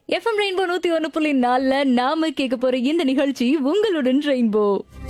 FM rainbow நூத்தி ஒன்னு புள்ளி நாலுல நாம கேட்க போற இந்த நிகழ்ச்சி உங்களுடன் ரெயின்போ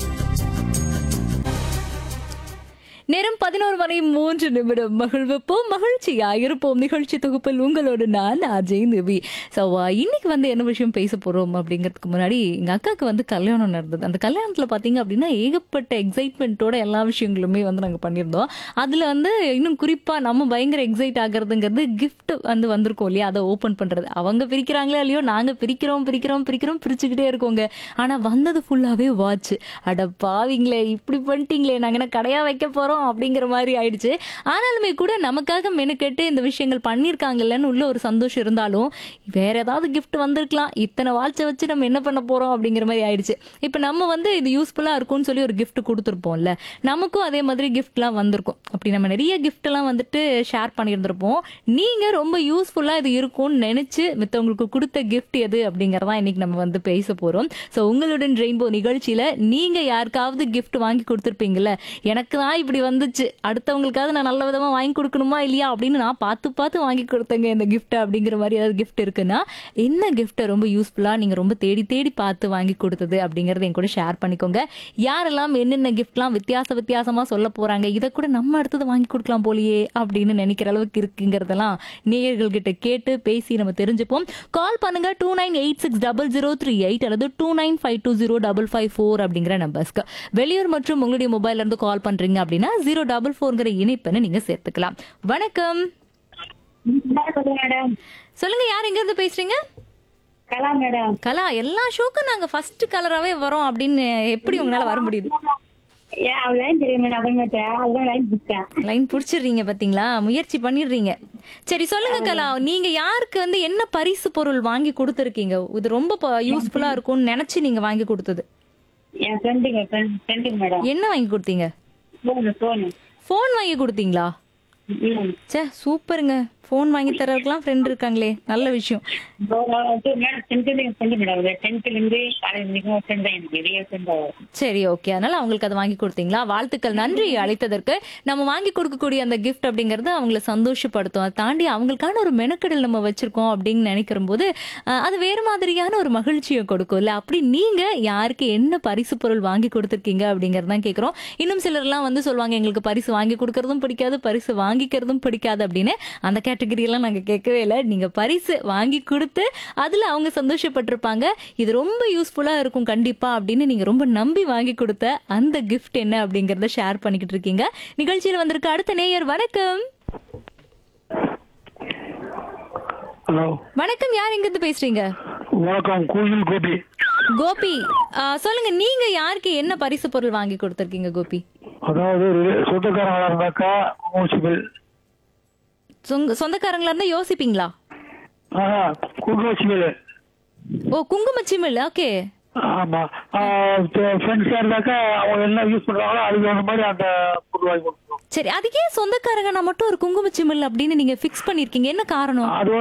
நேரம் பதினோரு மணி மூன்று நிமிடம் மகிழ்விப்போம் மகிழ்ச்சியா இருப்போம் நிகழ்ச்சி தொகுப்பில் உங்களோடு நான் அஜய் நிவி ஸோ இன்னைக்கு வந்து என்ன விஷயம் பேச போறோம் அப்படிங்கிறதுக்கு முன்னாடி எங்க அக்காவுக்கு வந்து கல்யாணம் நடந்தது அந்த கல்யாணத்துல பாத்தீங்க அப்படின்னா ஏகப்பட்ட எக்ஸைட்மெண்ட்டோட எல்லா விஷயங்களுமே வந்து நாங்க பண்ணியிருந்தோம் அதுல வந்து இன்னும் குறிப்பா நம்ம பயங்கர எக்ஸைட் ஆகுறதுங்கிறது கிஃப்ட் வந்து வந்திருக்கோம் இல்லையா அதை ஓபன் பண்றது அவங்க பிரிக்கிறாங்களோ இல்லையோ நாங்க பிரிக்கிறோம் பிரிக்கிறோம் பிரிக்கிறோம் பிரிச்சுக்கிட்டே இருக்கோங்க ஆனா வந்தது ஃபுல்லாவே வாட்ச் அட பாவிங்களே இப்படி பண்ணிட்டீங்களே நாங்க என்ன கடையா வைக்க போறோம் அப்படிங்கிற மாதிரி ஆயிடுச்சு ஆனாலுமே கூட நமக்காக மெனக்கெட்டு இந்த விஷயங்கள் பண்ணியிருக்காங்கல்லன்னு உள்ள ஒரு சந்தோஷம் இருந்தாலும் வேற ஏதாவது gift வந்திருக்கலாம் இத்தனை வாட்சை வச்சு நம்ம என்ன பண்ண போறோம் அப்படிங்கிற மாதிரி ஆயிடுச்சு இப்போ நம்ம வந்து இது யூஸ்ஃபுல்லா இருக்கும்னு சொல்லி ஒரு gift கொடுத்துருப்போம்ல நமக்கும் அதே மாதிரி கிஃப்ட்லாம் வந்திருக்கும் அப்படி நம்ம நிறைய gift எல்லாம் வந்துட்டு ஷேர் பண்ணியிருந்திருப்போம் நீங்க ரொம்ப யூஸ்ஃபுல்லா இது இருக்கும்னு நினைச்சு மித்தவங்களுக்கு கொடுத்த gift எது அப்படிங்கறதான் இன்னைக்கு நம்ம வந்து பேச போறோம் ஸோ உங்களுடன் ரெயின்போ நிகழ்ச்சியில நீங்க யாருக்காவது gift வாங்கி கொடுத்துருப்பீங்கல்ல எனக்கு தான் இப்படி வந்துச்சு அடுத்தவங்களுக்காவது நான் நல்ல விதமா வாங்கி கொடுக்கணுமா இல்லையா அப்படின்னு நான் பார்த்து பார்த்து வாங்கி கொடுத்தேங்க இந்த gift அப்படிங்கிற மாதிரி ஏதாவது gift இருக்குன்னா என்ன கிஃப்ட்டை ரொம்ப யூஸ்ஃபுல்லா நீங்க ரொம்ப தேடி தேடி பார்த்து வாங்கி கொடுத்தது அப்படிங்கறத என் கூட ஷேர் பண்ணிக்கோங்க யாரெல்லாம் என்னென்ன கிஃப்ட்லாம் வித்தியாச வித்தியாசமா சொல்ல போறாங்க இதை கூட நம்ம அடுத்தது வாங்கி கொடுக்கலாம் போலியே அப்படின்னு நினைக்கிற அளவுக்கு இருக்குங்கிறதெல்லாம் நேயர்கள் கிட்ட கேட்டு பேசி நம்ம தெரிஞ்சுப்போம் கால் பண்ணுங்க two nine eight six double zero three eight அல்லது two nine five two zero double five four அப்படிங்கிற நம்பர்ஸ்க்கு வெளியூர் மற்றும் உங்களுடைய மொபைல்ல இருந்து கால் பண்றீங்க அப்படின்னா ஜீரோ டபுள் ஃபோர்ங்கிற இணைப்பெண்ணை நீங்க சேர்த்துக்கலாம் வணக்கம் மேடம் சொல்லுங்க யார் எங்க இருந்து பேசுறீங்க கலா மேடம் கலா எல்லா ஷோக்கும் நாங்க ஃபர்ஸ்ட் கலராவே வரோம் அப்படின்னு எப்படி உங்களால வர முடியுது ஏன் அவள் லைன் தெரியும் மேடம் அப்புறமேட்டு அதுதான் லைன் பிடிச்சேன் லைன் புடிச்சிடுறீங்க பாத்தீங்களா முயற்சி பண்ணிடுறீங்க சரி சொல்லுங்க கலா நீங்க யாருக்கு வந்து என்ன பரிசு பொருள் வாங்கி கொடுத்துருக்கீங்க இது ரொம்ப யூஸ்ஃபுல்லா இருக்கும்னு நினைச்சு நீங்க வாங்கி கொடுத்தது என் ஃப்ரெண்டுங்க ஃப்ரெண்டுங்க மேடம் என்ன வாங்கி கொடுத்தீங்க ஃபோனு ஃபோனு ஃபோன் வாங்கி கொடுத்தீங்களா ம் ச்சே சூப்பருங்க ஃபோன் வாங்கி தரதுக்கெல்லாம் ஃப்ரெண்ட் இருக்காங்களே நல்ல விஷயம் மேடம் டென்த்ல ஃப்ரெண்டு மேடம் டென்த்ல இருந்து காலேஜ் வரைக்கும் ஃப்ரெண்ட் தான் எனக்கு பெரிய ஃப்ரெண்ட் சரி ஓகே அதனால அவங்களுக்கு அதை வாங்கி கொடுத்தீங்களா வாழ்த்துக்கள் நன்றி அழைத்ததற்கு நம்ம வாங்கி கொடுக்கக்கூடிய அந்த கிஃப்ட் அப்படிங்கிறது அவங்கள சந்தோஷப்படுத்தும் அதை தாண்டி அவங்களுக்கான ஒரு மெனக்கடல் நம்ம வச்சிருக்கோம் அப்படின்னு நினைக்கிற போது அஹ், அது வேறு மாதிரியான ஒரு மகிழ்ச்சியை கொடுக்கும் இல்ல அப்படி நீங்க யாருக்கு என்ன பரிசு பொருள் வாங்கி கொடுத்துருக்கீங்க அப்படிங்கறதான் கேட்கிறோம் இன்னும் சிலர்லாம் வந்து சொல்லுவாங்க எங்களுக்கு பரிசு வாங்கி கொடுக்கறதும் பிடிக்காது பரிசு வாங்கிக்கிறதும் பிடிக்காது அப்படின்னு அந்த கேட்டகரி எல்லாம் நாங்க கேட்கவே இல்லை நீங்க பரிசு வாங்கி கொடுத்து அதுல அவங்க சந்தோஷப்பட்டிருப்பாங்க இது ரொம்ப யூஸ்ஃபுல்லா இருக்கும் கண்டிப்பா அப்படின்னு நீங்க ரொம்ப நம்பி வாங்கி கொடுத்த அந்த கிஃப்ட் என்ன அப்படிங்கறத ஷேர் பண்ணிக்கிட்டு இருக்கீங்க நிகழ்ச்சியில் வந்திருக்க அடுத்த நேயர் வணக்கம் ஹலோ வணக்கம் யார் எங்க இருந்து பேசுறீங்க வணக்கம் கோயில் கோபி கோபி ஆ, சொல்லுங்க நீங்க யாருக்கு என்ன பரிசு பொருள் வாங்கி கொடுத்துருக்கீங்க கோபி அதாவது ஒரு சொந்தக்காரங்களா இருந்தாக்கா மூசிபிள் சொந்த- சொந்தக்காரங்களா இருந்தா யோசிப்பீங்களா ஆஹா குண்டோசிபிள் ஓ குங்குமச்சிமிழ் ஓகே ஆமா ஃப்ரெண்ட்ஸா இருந்தாக்கா அவங்க என்ன யூஸ் பண்றாங்களோ அதுக்கு அந்த மாதிரி அந்த பொருள் வாங்கி கொடுக்கணும் சரி அதுக்கே சொந்தக்காரங்க நான் மட்டும் ஒரு குங்குமச்சிமிழ் அப்படின்னு நீங்க ஃபிக்ஸ் பண்ணிருக்கீங்க என்ன காரணம் அது